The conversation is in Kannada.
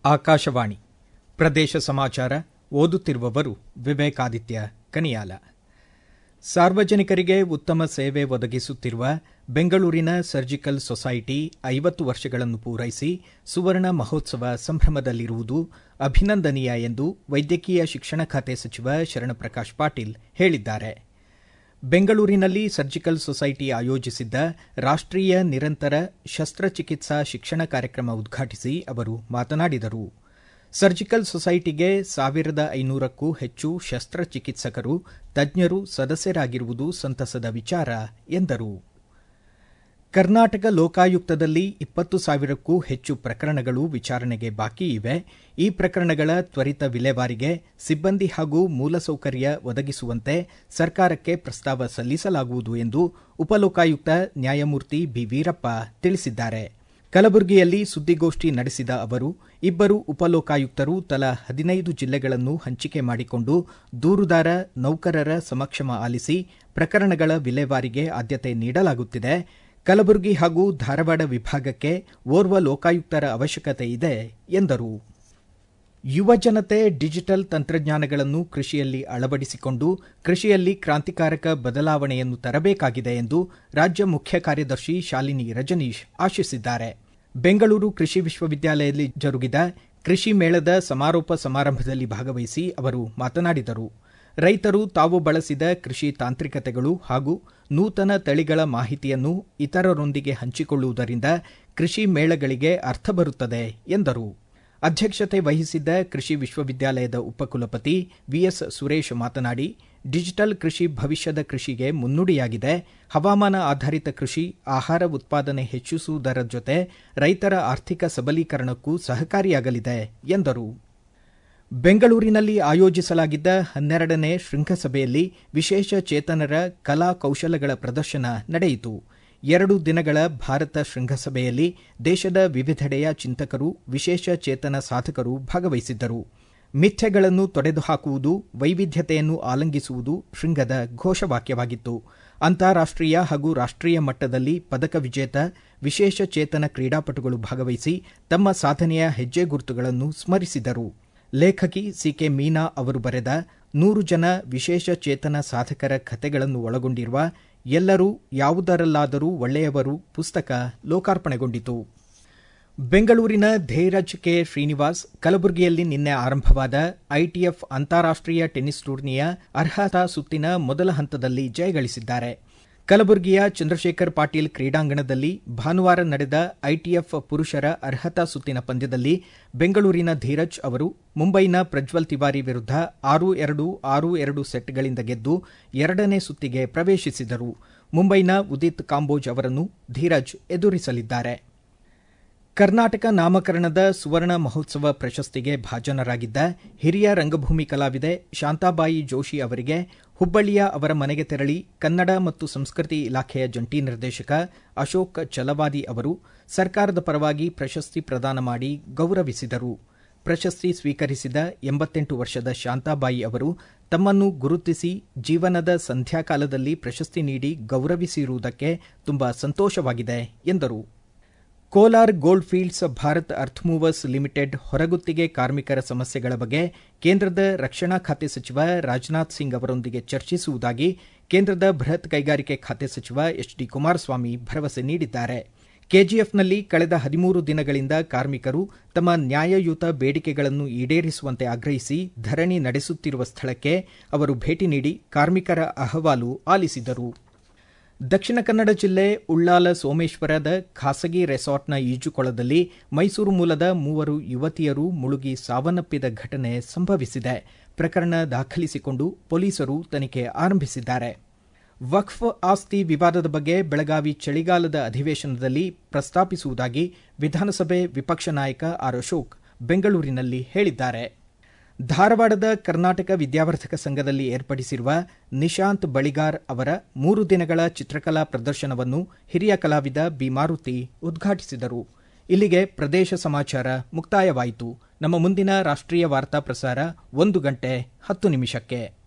ಆಕಾಶವಾಣಿ ಪ್ರದೇಶ ಸಮಾಚಾರ ಓದುತ್ತಿರುವವರು ವಿವೇಕಾದಿತ್ಯ ಕನಿಯಾಲ ಸಾರ್ವಜನಿಕರಿಗೆ ಉತ್ತಮ ಸೇವೆ ಒದಗಿಸುತ್ತಿರುವ ಬೆಂಗಳೂರಿನ ಸರ್ಜಿಕಲ್ ಸೊಸೈಟಿ ಐವತ್ತು ವರ್ಷಗಳನ್ನು ಪೂರೈಸಿ ಸುವರ್ಣ ಮಹೋತ್ಸವ ಸಂಭ್ರಮದಲ್ಲಿರುವುದು ಅಭಿನಂದನೀಯ ಎಂದು ವೈದ್ಯಕೀಯ ಶಿಕ್ಷಣ ಖಾತೆ ಸಚಿವ ಶರಣಪ್ರಕಾಶ್ ಪಾಟೀಲ್ ಹೇಳಿದ್ದಾರೆ ಬೆಂಗಳೂರಿನಲ್ಲಿ ಸರ್ಜಿಕಲ್ ಸೊಸೈಟಿ ಆಯೋಜಿಸಿದ್ದ ರಾಷ್ಟೀಯ ನಿರಂತರ ಶಸ್ತ್ರಚಿಕಿತ್ಸಾ ಶಿಕ್ಷಣ ಕಾರ್ಯಕ್ರಮ ಉದ್ಘಾಟಿಸಿ ಅವರು ಮಾತನಾಡಿದರು ಸರ್ಜಿಕಲ್ ಸೊಸೈಟಿಗೆ ಸಾವಿರದ ಐನೂರಕ್ಕೂ ಹೆಚ್ಚು ಶಸ್ತ್ರಚಿಕಿತ್ಸಕರು ತಜ್ಞರು ಸದಸ್ಯರಾಗಿರುವುದು ಸಂತಸದ ವಿಚಾರ ಎಂದರು ಕರ್ನಾಟಕ ಲೋಕಾಯುಕ್ತದಲ್ಲಿ ಇಪ್ಪತ್ತು ಸಾವಿರಕ್ಕೂ ಹೆಚ್ಚು ಪ್ರಕರಣಗಳು ವಿಚಾರಣೆಗೆ ಬಾಕಿ ಇವೆ ಈ ಪ್ರಕರಣಗಳ ತ್ವರಿತ ವಿಲೇವಾರಿಗೆ ಸಿಬ್ಬಂದಿ ಹಾಗೂ ಮೂಲಸೌಕರ್ಯ ಒದಗಿಸುವಂತೆ ಸರ್ಕಾರಕ್ಕೆ ಪ್ರಸ್ತಾವ ಸಲ್ಲಿಸಲಾಗುವುದು ಎಂದು ಉಪಲೋಕಾಯುಕ್ತ ನ್ಯಾಯಮೂರ್ತಿ ಬಿ ವೀರಪ್ಪ ತಿಳಿಸಿದ್ದಾರೆ ಕಲಬುರಗಿಯಲ್ಲಿ ಸುದ್ದಿಗೋಷ್ಠಿ ನಡೆಸಿದ ಅವರು ಇಬ್ಬರು ಉಪಲೋಕಾಯುಕ್ತರು ತಲಾ ಹದಿನೈದು ಜಿಲ್ಲೆಗಳನ್ನು ಹಂಚಿಕೆ ಮಾಡಿಕೊಂಡು ದೂರುದಾರ ನೌಕರರ ಸಮಕ್ಷಮ ಆಲಿಸಿ ಪ್ರಕರಣಗಳ ವಿಲೇವಾರಿಗೆ ಆದ್ಯತೆ ನೀಡಲಾಗುತ್ತಿದೆ ಕಲಬುರಗಿ ಹಾಗೂ ಧಾರವಾಡ ವಿಭಾಗಕ್ಕೆ ಓರ್ವ ಲೋಕಾಯುಕ್ತರ ಅವಶ್ಯಕತೆ ಇದೆ ಎಂದರು ಯುವಜನತೆ ಡಿಜಿಟಲ್ ತಂತ್ರಜ್ಞಾನಗಳನ್ನು ಕೃಷಿಯಲ್ಲಿ ಅಳವಡಿಸಿಕೊಂಡು ಕೃಷಿಯಲ್ಲಿ ಕ್ರಾಂತಿಕಾರಕ ಬದಲಾವಣೆಯನ್ನು ತರಬೇಕಾಗಿದೆ ಎಂದು ರಾಜ್ಯ ಮುಖ್ಯ ಕಾರ್ಯದರ್ಶಿ ಶಾಲಿನಿ ರಜನೀಶ್ ಆಶಿಸಿದ್ದಾರೆ ಬೆಂಗಳೂರು ಕೃಷಿ ವಿಶ್ವವಿದ್ಯಾಲಯದಲ್ಲಿ ಜರುಗಿದ ಕೃಷಿ ಮೇಳದ ಸಮಾರೋಪ ಸಮಾರಂಭದಲ್ಲಿ ಭಾಗವಹಿಸಿ ಅವರು ಮಾತನಾಡಿದರು ರೈತರು ತಾವು ಬಳಸಿದ ಕೃಷಿ ತಾಂತ್ರಿಕತೆಗಳು ಹಾಗೂ ನೂತನ ತಳಿಗಳ ಮಾಹಿತಿಯನ್ನು ಇತರರೊಂದಿಗೆ ಹಂಚಿಕೊಳ್ಳುವುದರಿಂದ ಕೃಷಿ ಮೇಳಗಳಿಗೆ ಅರ್ಥ ಬರುತ್ತದೆ ಎಂದರು ಅಧ್ಯಕ್ಷತೆ ವಹಿಸಿದ್ದ ಕೃಷಿ ವಿಶ್ವವಿದ್ಯಾಲಯದ ಉಪಕುಲಪತಿ ವಿಎಸ್ ಸುರೇಶ್ ಮಾತನಾಡಿ ಡಿಜಿಟಲ್ ಕೃಷಿ ಭವಿಷ್ಯದ ಕೃಷಿಗೆ ಮುನ್ನುಡಿಯಾಗಿದೆ ಹವಾಮಾನ ಆಧಾರಿತ ಕೃಷಿ ಆಹಾರ ಉತ್ಪಾದನೆ ಹೆಚ್ಚಿಸುವುದರ ಜೊತೆ ರೈತರ ಆರ್ಥಿಕ ಸಬಲೀಕರಣಕ್ಕೂ ಸಹಕಾರಿಯಾಗಲಿದೆ ಎಂದರು ಬೆಂಗಳೂರಿನಲ್ಲಿ ಆಯೋಜಿಸಲಾಗಿದ್ದ ಹನ್ನೆರಡನೇ ಶೃಂಗಸಭೆಯಲ್ಲಿ ವಿಶೇಷ ಚೇತನರ ಕಲಾ ಕೌಶಲಗಳ ಪ್ರದರ್ಶನ ನಡೆಯಿತು ಎರಡು ದಿನಗಳ ಭಾರತ ಶೃಂಗಸಭೆಯಲ್ಲಿ ದೇಶದ ವಿವಿಧೆಡೆಯ ಚಿಂತಕರು ವಿಶೇಷ ಚೇತನ ಸಾಧಕರು ಭಾಗವಹಿಸಿದ್ದರು ಮಿಥ್ಯೆಗಳನ್ನು ತೊಡೆದುಹಾಕುವುದು ವೈವಿಧ್ಯತೆಯನ್ನು ಆಲಂಗಿಸುವುದು ಶೃಂಗದ ಘೋಷವಾಕ್ಯವಾಗಿತ್ತು ಅಂತಾರಾಷ್ಟೀಯ ಹಾಗೂ ರಾಷ್ಟೀಯ ಮಟ್ಟದಲ್ಲಿ ಪದಕ ವಿಜೇತ ವಿಶೇಷ ಚೇತನ ಕ್ರೀಡಾಪಟುಗಳು ಭಾಗವಹಿಸಿ ತಮ್ಮ ಸಾಧನೆಯ ಹೆಜ್ಜೆ ಗುರುತುಗಳನ್ನು ಸ್ಮರಿಸಿದರು ಲೇಖಕಿ ಸಿಕೆ ಮೀನಾ ಅವರು ಬರೆದ ನೂರು ಜನ ವಿಶೇಷ ಚೇತನ ಸಾಧಕರ ಕಥೆಗಳನ್ನು ಒಳಗೊಂಡಿರುವ ಎಲ್ಲರೂ ಯಾವುದರಲ್ಲಾದರೂ ಒಳ್ಳೆಯವರು ಪುಸ್ತಕ ಲೋಕಾರ್ಪಣೆಗೊಂಡಿತು ಬೆಂಗಳೂರಿನ ಧೀರಜ್ ಕೆ ಶ್ರೀನಿವಾಸ್ ಕಲಬುರಗಿಯಲ್ಲಿ ನಿನ್ನೆ ಆರಂಭವಾದ ಐಟಿಎಫ್ ಅಂತಾರಾಷ್ಟೀಯ ಟೆನ್ನಿಸ್ ಟೂರ್ನಿಯ ಅರ್ಹತಾ ಸುತ್ತಿನ ಮೊದಲ ಹಂತದಲ್ಲಿ ಜಯಗಳಿಸಿದ್ದಾರೆ ಕಲಬುರಗಿಯ ಚಂದ್ರಶೇಖರ್ ಪಾಟೀಲ್ ಕ್ರೀಡಾಂಗಣದಲ್ಲಿ ಭಾನುವಾರ ನಡೆದ ಐಟಿಎಫ್ ಪುರುಷರ ಅರ್ಹತಾ ಸುತ್ತಿನ ಪಂದ್ಯದಲ್ಲಿ ಬೆಂಗಳೂರಿನ ಧೀರಜ್ ಅವರು ಮುಂಬೈನ ಪ್ರಜ್ವಲ್ ತಿವಾರಿ ವಿರುದ್ಧ ಆರು ಎರಡು ಆರು ಎರಡು ಸೆಟ್ಗಳಿಂದ ಗೆದ್ದು ಎರಡನೇ ಸುತ್ತಿಗೆ ಪ್ರವೇಶಿಸಿದರು ಮುಂಬೈನ ಉದಿತ್ ಕಾಂಬೋಜ್ ಅವರನ್ನು ಧೀರಜ್ ಎದುರಿಸಲಿದ್ದಾರೆ ಕರ್ನಾಟಕ ನಾಮಕರಣದ ಸುವರ್ಣ ಮಹೋತ್ಸವ ಪ್ರಶಸ್ತಿಗೆ ಭಾಜನರಾಗಿದ್ದ ಹಿರಿಯ ರಂಗಭೂಮಿ ಕಲಾವಿದೆ ಶಾಂತಾಬಾಯಿ ಜೋಶಿ ಅವರಿಗೆ ಹುಬ್ಬಳ್ಳಿಯ ಅವರ ಮನೆಗೆ ತೆರಳಿ ಕನ್ನಡ ಮತ್ತು ಸಂಸ್ಕೃತಿ ಇಲಾಖೆಯ ಜಂಟಿ ನಿರ್ದೇಶಕ ಅಶೋಕ್ ಚಲವಾದಿ ಅವರು ಸರ್ಕಾರದ ಪರವಾಗಿ ಪ್ರಶಸ್ತಿ ಪ್ರದಾನ ಮಾಡಿ ಗೌರವಿಸಿದರು ಪ್ರಶಸ್ತಿ ಸ್ವೀಕರಿಸಿದ ಎಂಬತ್ತೆಂಟು ವರ್ಷದ ಶಾಂತಾಬಾಯಿ ಅವರು ತಮ್ಮನ್ನು ಗುರುತಿಸಿ ಜೀವನದ ಸಂಧ್ಯಾಕಾಲದಲ್ಲಿ ಪ್ರಶಸ್ತಿ ನೀಡಿ ಗೌರವಿಸಿರುವುದಕ್ಕೆ ತುಂಬಾ ಸಂತೋಷವಾಗಿದೆ ಎಂದರು Kolar gold fields Bharat earth movers limited ಹೊರಗುತ್ತಿಗೆ ಕಾರ್ಮಿಕರ ಸಮಸ್ಯೆಗಳ ಬಗ್ಗೆ ಕೇಂದ್ರದ ರಕ್ಷಣಾ ಖಾತೆ ಸಚಿವ ರಾಜನಾಥ್ ಸಿಂಗ್ ಅವರೊಂದಿಗೆ ಚರ್ಚಿಸುವುದಾಗಿ ಕೇಂದ್ರದ ಬೃಹತ್ ಕೈಗಾರಿಕೆ ಖಾತೆ ಸಚಿವ ಎಚ್ ಡಿ ಕುಮಾರಸ್ವಾಮಿ ಭರವಸೆ ನೀಡಿದ್ದಾರೆ ಕೆಜಿಎಫ್ನಲ್ಲಿ ಕಳೆದ ಹದಿಮೂರು ದಿನಗಳಿಂದ ಕಾರ್ಮಿಕರು ತಮ್ಮ ನ್ಯಾಯಯುತ ಬೇಡಿಕೆಗಳನ್ನು ಈಡೇರಿಸುವಂತೆ ಆಗ್ರಹಿಸಿ ಧರಣಿ ನಡೆಸುತ್ತಿರುವ ಸ್ಥಳಕ್ಕೆ ಅವರು ಭೇಟಿ ನೀಡಿ ಕಾರ್ಮಿಕರ ಅಹವಾಲು ಆಲಿಸಿದರು ದಕ್ಷಿಣ ಕನ್ನಡ ಜಿಲ್ಲೆ ಉಳ್ಳಾಲ ಸೋಮೇಶ್ವರದ ಖಾಸಗಿ ರೆಸಾರ್ಟ್ನ ಈಜುಕೊಳದಲ್ಲಿ ಮೈಸೂರು ಮೂಲದ ಮೂವರು ಯುವತಿಯರು ಮುಳುಗಿ ಸಾವನ್ನಪ್ಪಿದ ಘಟನೆ ಸಂಭವಿಸಿದೆ ಪ್ರಕರಣ ದಾಖಲಿಸಿಕೊಂಡು ಪೊಲೀಸರು ತನಿಖೆ ಆರಂಭಿಸಿದ್ದಾರೆ ವಕ್ಫ್ ಆಸ್ತಿ ವಿವಾದದ ಬಗ್ಗೆ ಬೆಳಗಾವಿ ಚಳಿಗಾಲದ ಅಧಿವೇಶನದಲ್ಲಿ ಪ್ರಸ್ತಾಪಿಸುವುದಾಗಿ ವಿಧಾನಸಭೆ ವಿಪಕ್ಷ ನಾಯಕ ಆರ್ ಅಶೋಕ್ ಬೆಂಗಳೂರಿನಲ್ಲಿ ಹೇಳಿದ್ದಾರೆ ಧಾರವಾಡದ ಕರ್ನಾಟಕ ವಿದ್ಯಾವರ್ಧಕ ಸಂಘದಲ್ಲಿ ಏರ್ಪಡಿಸಿರುವ ನಿಶಾಂತ್ ಬಳಿಗಾರ್ ಅವರ ಮೂರು ದಿನಗಳ ಚಿತ್ರಕಲಾ ಪ್ರದರ್ಶನವನ್ನು ಹಿರಿಯ ಕಲಾವಿದ ಬಿ ಮಾರುತಿ ಉದ್ಘಾಟಿಸಿದರು ಇಲ್ಲಿಗೆ ಪ್ರದೇಶ ಸಮಾಚಾರ ಮುಕ್ತಾಯವಾಯಿತು ನಮ್ಮ ಮುಂದಿನ ರಾಷ್ಟ್ರೀಯ ವಾರ್ತಾ ಪ್ರಸಾರ ಒಂದು ಗಂಟೆ ಹತ್ತು ನಿಮಿಷಕ್ಕೆ